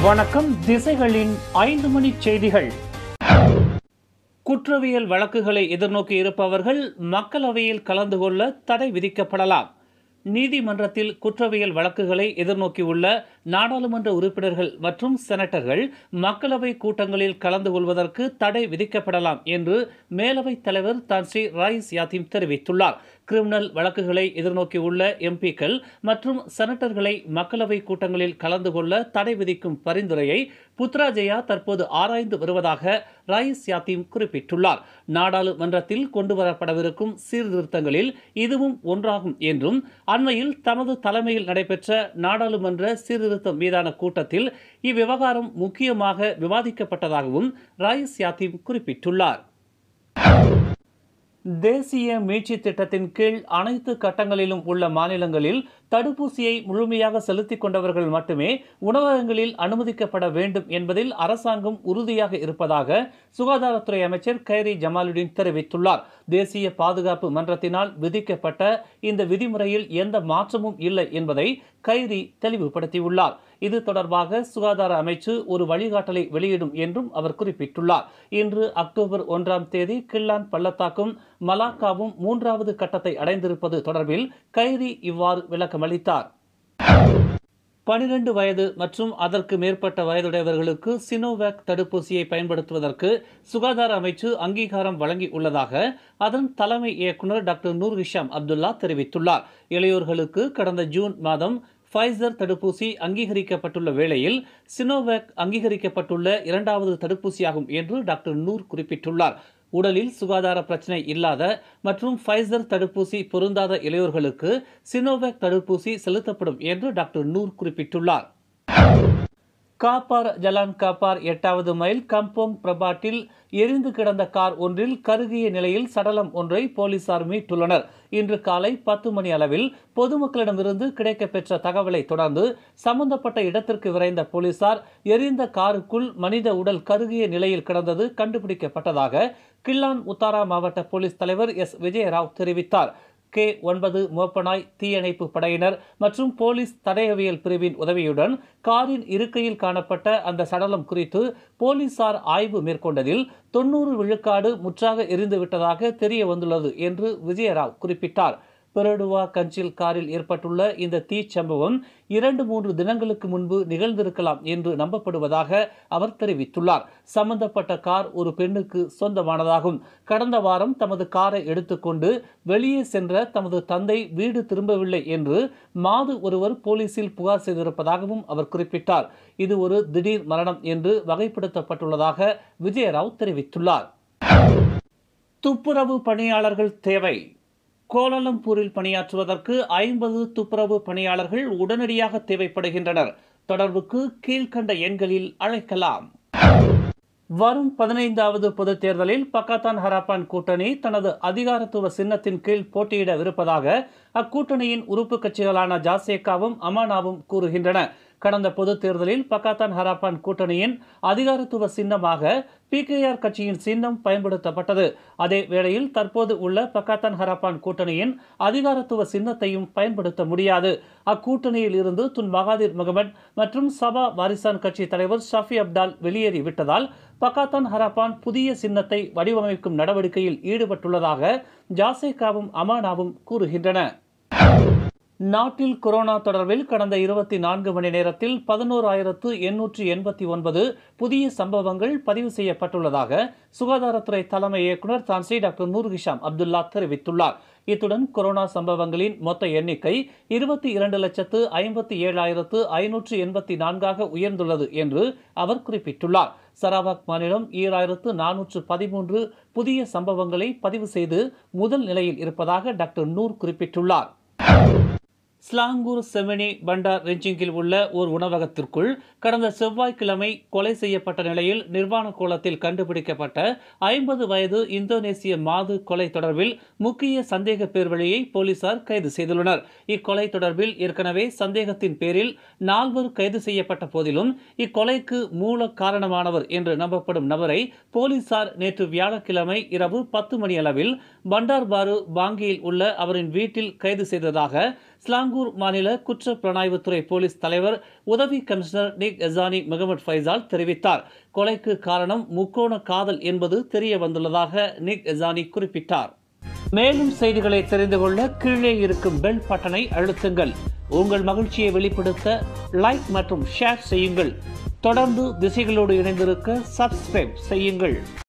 வணக்கம் திசைகளின் ஐந்து மணி செய்திகள் குற்றவியல் வழக்குகளை எதிர்நோக்கி இருப்பவர்கள் மக்களவையில் கலந்து கொள்ள தடை விதிக்கப்படலாம் நீதிமன்றத்தில் குற்றவியல் வழக்குகளை எதிர்நோக்கியுள்ள நாடாளுமன்ற உறுப்பினர்கள் மற்றும் செனட்டர்கள் மக்களவை கூட்டங்களில் கலந்து கொள்வதற்கு தடை விதிக்கப்படலாம் என்று மேலவைத் தலைவர் தான் ஸ்ரீ ராயிஸ் யாத்திம் தெரிவித்துள்ளார் கிரிமினல் வழக்குகளை எதிர்நோக்கியுள்ள எம்பிக்கள் மற்றும் செனட்டர்களை மக்களவை கூட்டங்களில் கலந்து கொள்ள தடை விதிக்கும் பரிந்துரையை புத்ராஜயா தற்போது ஆராய்ந்து வருவதாக ராயிஸ் யாத்திம் குறிப்பிட்டுள்ளார் நாடாளுமன்றத்தில் கொண்டுவரப்படவிருக்கும் சீர்திருத்தங்களில் இதுவும் ஒன்றாகும் என்றும் அண்மையில் தமது தலைமையில் நடைபெற்ற நாடாளுமன்ற சீர்திருத்தம் மீதான கூட்டத்தில் இவ்விவகாரம் முக்கியமாக விவாதிக்கப்பட்டதாகவும் ராயிஸ் யாத்திம் குறிப்பிட்டுள்ளார் தேசிய மீட்சி திட்டத்தின் கீழ் அனைத்து கட்டங்களிலும் உள்ள மாநிலங்களில் தடுப்பூசியை முழுமையாக செலுத்திக் கொண்டவர்கள் மட்டுமே உணவகங்களில் அனுமதிக்கப்பட வேண்டும் என்பதில் அரசாங்கம் உறுதியாக இருப்பதாக சுகாதாரத்துறை அமைச்சர் கைரி ஜமாலுddin தெரிவித்துள்ளார் தேசிய பாதுகாப்பு மன்றத்தினால் விதிக்கப்பட்ட இந்த விதிமுறையில் எந்த மாற்றமும் இல்லை என்பதை கைரி தெளிவுபடுத்தியுள்ளார் இது தொடர்பாக சுகாதார அமைச்சு ஒரு வழிகாட்டலை வெளியிடும் என்றும் அவர் குறிப்பிட்டுள்ளார் இன்று அக்டோபர் ஒன்றாம் தேதி கிள்ளான் பள்ளத்தாக்கும் மலாக்காவும் மூன்றாவது கட்டத்தை அடைந்திருப்பது தொடர்பில் கைரி இவ்வாறு விளக்கமளித்தார் பனிரெண்டு வயது மற்றும் அதற்கு மேற்பட்ட வயதுடையவர்களுக்கு சினோவேக் தடுப்பூசியை பயன்படுத்துவதற்கு சுகாதார அமைச்சு அங்கீகாரம் வழங்கி உள்ளதாக அதன் தலைமை இயக்குநர் டாக்டர் நூர் ஹிஷாம் அப்துல்லா தெரிவித்துள்ளார் இளையோர்களுக்கு கடந்த ஜூன் மாதம் ஃபைசர் தடுப்பூசி அங்கீகரிக்கப்பட்டுள்ள வேளையில் சினோவேக் அங்கீகரிக்கப்பட்டுள்ள இரண்டாவது தடுப்பூசியாகும் என்று டாக்டர் நூர் குறிப்பிட்டுள்ளார் உடலில் சுகாதார பிரச்சனை இல்லாத மற்றும் ஃபைசர் தடுப்பூசி பொருந்தாத இளையோர்களுக்கு சினோவேக் தடுப்பூசி செலுத்தப்படும் என்று டாக்டர் நூர் குறிப்பிட்டுள்ளார் காப்பார் ஜலான் காப்பார் எட்டாவது மைல் கம்போங் பிரபாட்டில் எரிந்து கிடந்த கார் ஒன்றில் கருகிய நிலையில் சடலம் ஒன்றை போலீசார் மீட்டுள்ளனர் இன்று காலை பத்து மணி அளவில் பொதுமக்களிடமிருந்து கிடைக்கப்பெற்ற தகவலை தொடர்ந்து சம்பந்தப்பட்ட இடத்திற்கு விரைந்த போலீசார் எரிந்த காருக்குள் மனித உடல் கருகிய நிலையில் கிடந்தது கண்டுபிடிக்கப்பட்டதாக கில்லான் உத்தாரா மாவட்ட போலீஸ் தலைவர் எஸ் விஜயராவ் தெரிவித்தார் கே ஒன்பது மோப்பனாய் தீயணைப்பு படையினர் மற்றும் போலீஸ் தடயவியல் பிரிவின் உதவியுடன் காரின் இருக்கையில் காணப்பட்ட அந்த சடலம் குறித்து போலீசார் ஆய்வு மேற்கொண்டதில் தொன்னூறு விழுக்காடு முற்றாக எரிந்துவிட்டதாக தெரிய வந்துள்ளது என்று விஜயராவ் குறிப்பிட்டார் பெரடுவா கஞ்சில் காரில் ஏற்பட்டுள்ள இந்த தீச்சம்பவம் இரண்டு மூன்று தினங்களுக்கு முன்பு நிகழ்ந்திருக்கலாம் என்று நம்பப்படுவதாக அவர் தெரிவித்துள்ளார் சம்பந்தப்பட்ட கார் ஒரு பெண்ணுக்கு சொந்தமானதாகும் கடந்த வாரம் தமது காரை எடுத்துக்கொண்டு வெளியே சென்ற தமது தந்தை வீடு திரும்பவில்லை என்று மாது ஒருவர் போலீசில் புகார் செய்திருப்பதாகவும் அவர் குறிப்பிட்டார் இது ஒரு திடீர் மரணம் என்று வகைப்படுத்தப்பட்டுள்ளதாக விஜயராவ் தெரிவித்துள்ளார் துப்புரவு பணியாளர்கள் தேவை கோலாலம்பூரில் பணியாற்றுவதற்கு ஐம்பது துப்புரவு பணியாளர்கள் உடனடியாக தேவைப்படுகின்றனர் தொடர்புக்கு கீழ்கண்ட எண்களில் அழைக்கலாம் வரும் பதினைந்தாவது பொதுத் தேர்தலில் பக்காத்தான் ஹராப்பான் கூட்டணி தனது அதிகாரத்துவ சின்னத்தின் கீழ் போட்டியிடவிருப்பதாக அக்கூட்டணியின் உறுப்பு கட்சிகளான ஜாசேகாவும் அமானாவும் கூறுகின்றன கடந்த பொதுத் தேர்தலில் பக்காத்தான் ஹராப்பான் கூட்டணியின் அதிகாரத்துவ சின்னமாக பிகேஆர் கட்சியின் சின்னம் பயன்படுத்தப்பட்டது அதே வேளையில் தற்போது உள்ள பக்காத்தான் ஹராப்பான் கூட்டணியின் அதிகாரத்துவ சின்னத்தையும் பயன்படுத்த முடியாது அக்கூட்டணியில் இருந்து துன் மகாதிர் முகமது மற்றும் சபா வாரிசான் கட்சி தலைவர் ஷஃபி அப்டால் வெளியேறி விட்டதால் பக்காத்தான் ஹராப்பான் புதிய சின்னத்தை வடிவமைக்கும் நடவடிக்கையில் ஈடுபட்டுள்ளதாக ஜாசேகாவும் அமானாவும் கூறுகின்றன நாட்டில் கொரோனா தொடர்பில் கடந்த இருபத்தி நான்கு மணி நேரத்தில் பதினோராயிரத்து எண்ணூற்றி எண்பத்தி ஒன்பது புதிய சம்பவங்கள் பதிவு செய்யப்பட்டுள்ளதாக சுகாதாரத்துறை தலைமை இயக்குநர் Tan Sri doctor Noor Hisham Abdullah தெரிவித்துள்ளார் இத்துடன் கொரோனா சம்பவங்களின் மொத்த எண்ணிக்கை இருபத்தி இரண்டு லட்சத்து ஐம்பத்தி ஏழாயிரத்து ஐநூற்று எண்பத்தி நான்காக உயர்ந்துள்ளது என்று அவர் குறிப்பிட்டுள்ளார் சராவாக் மாநிலம் ஈராயிரத்து நானூற்று பதிமூன்று புதிய சம்பவங்களை பதிவு செய்து முதல் நிலையில் இருப்பதாக டாக்டர் நூர் குறிப்பிட்டுள்ளார் ஸ்லாங்கூர் செமினி பண்டார் ரெஞ்சிங்கில் உள்ள ஓர் உணவகத்திற்குள் கடந்த செவ்வாய்க்கிழமை கொலை செய்யப்பட்ட நிலையில் நிர்வாண கோலத்தில் கண்டுபிடிக்கப்பட்ட ஐம்பது வயது இந்தோனேசிய மாது கொலை தொடர்பில் முக்கிய சந்தேக பேர் வழியை போலீசார் கைது செய்துள்ளனர் இக்கொலை தொடர்பில் ஏற்கனவே சந்தேகத்தின் பேரில் நால்வர் கைது செய்யப்பட்ட போதிலும் இக்கொலைக்கு மூல காரணமானவர் என்று நம்பப்படும் நபரை போலீசார் நேற்று வியாழக்கிழமை இரவு பத்து மணி அளவில் பண்டார் பாரு பாங்கியில் உள்ள அவரின் வீட்டில் கைது செய்ததாக ஸ்லாங்கூர் மாநில குற்ற புலனாய்வுத்துறை போலீஸ் தலைவர் உதவி commissioner Nik Ezani Mohamed Faisal தெரிவித்தார் கொலைக்கு காரணம் முக்கோண காதல் என்பது தெரிய வந்துள்ளதாக நிக் எசானி குறிப்பிட்டார் மேலும் செய்திகளை தெரிந்து கொள்ள கீழே இருக்கும் பெல் பட்டனை அழுத்துங்கள் உங்கள் மகிழ்ச்சியை வெளிப்படுத்த லைக் மற்றும் ஷேர் செய்யுங்கள் தொடர்ந்து திசைகளோடு இணைந்திருக்க சப்ஸ்கிரைப் செய்யுங்கள்